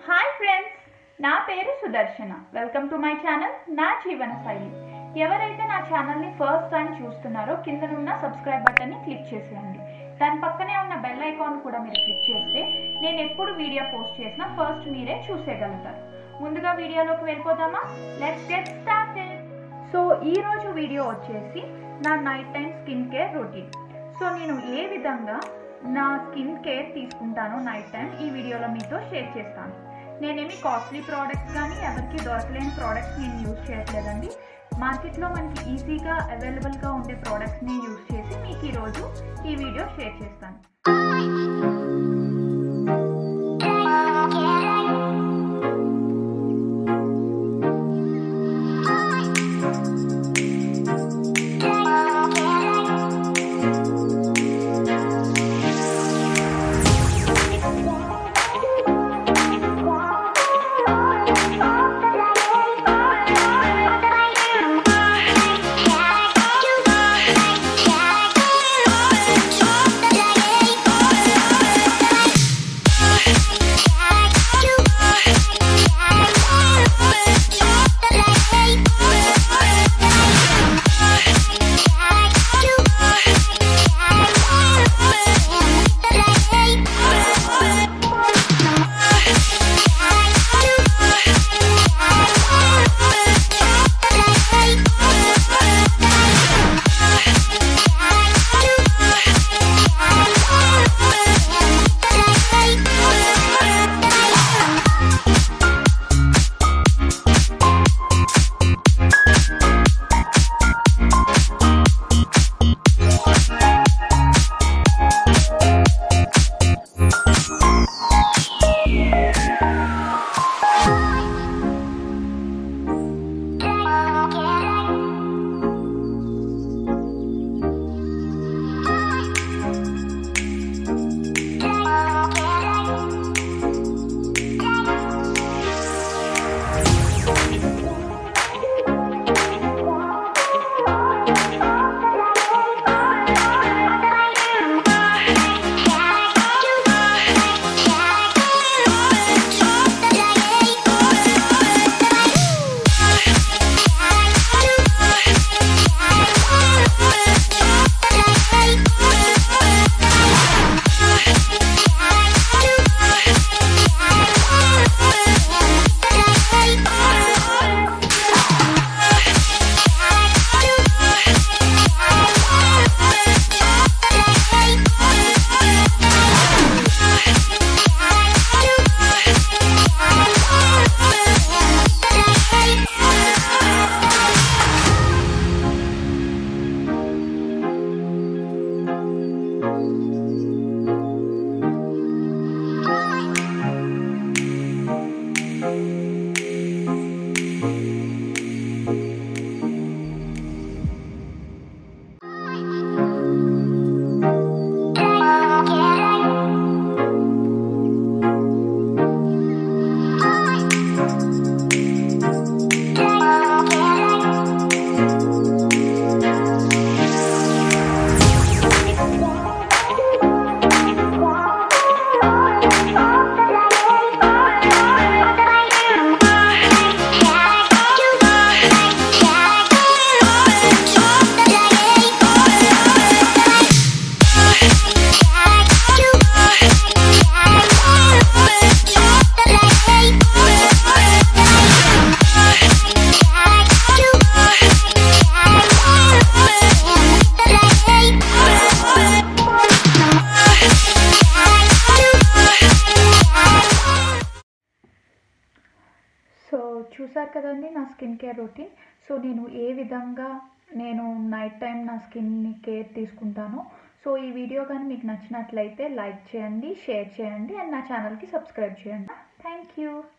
hi friends నా పేరు Sudarshana welcome to my channel నా జీవన శైలి ఎవరైతే నా ఛానల్ని ఫస్ట్ టైం చూస్తున్నారో కిందనున్న సబ్స్క్రైబ్ బటన్ని క్లిక్ చేసేయండి దాని పక్కనే ఉన్న బెల్ ఐకాన్ కూడా మీరు క్లిక్ చేస్తే నేను ఎప్పుడు వీడియో పోస్ట్ చేసినా ఫస్ట్ మీరే చూసేయగలుగుతారు ముందుగా వీడియోలోకి వెళ్ళిపోదామా లెట్స్ గెట్ స్టార్టెడ్ సో ఈ రోజు వీడియో వచ్చేసి నా night time skin care routine so నేను ఏ విధంగా నా స్కిన్ కేర్ తీసుకుంటానో నైట్ టైం ఈ వీడియోలో మీతో షేర్ చేస్తాను నేనేమి కాస్ట్లీ ప్రోడక్ట్స్ కానీ ఎవరికి దొరకలేని ప్రోడక్ట్స్ నేను యూజ్ చేయట్లేదండి మార్కెట్లో మనకి ఈజీగా అవైలబుల్గా ఉండే ప్రోడక్ట్స్ని యూజ్ చేసి మీకు ఈరోజు ఈ వీడియో షేర్ చేస్తాను సో చూసారు కదండి నా స్కిన్ కేర్ రొటీన్ సో నేను ఏ విధంగా నేను నైట్ టైం నా స్కిన్ని కేర్ తీసుకుంటానో సో ఈ వీడియో కానీ మీకు నచ్చినట్లయితే లైక్ చేయండి షేర్ చేయండి అండ్ నా ఛానల్కి సబ్స్క్రైబ్ చేయండి థ్యాంక్ యూ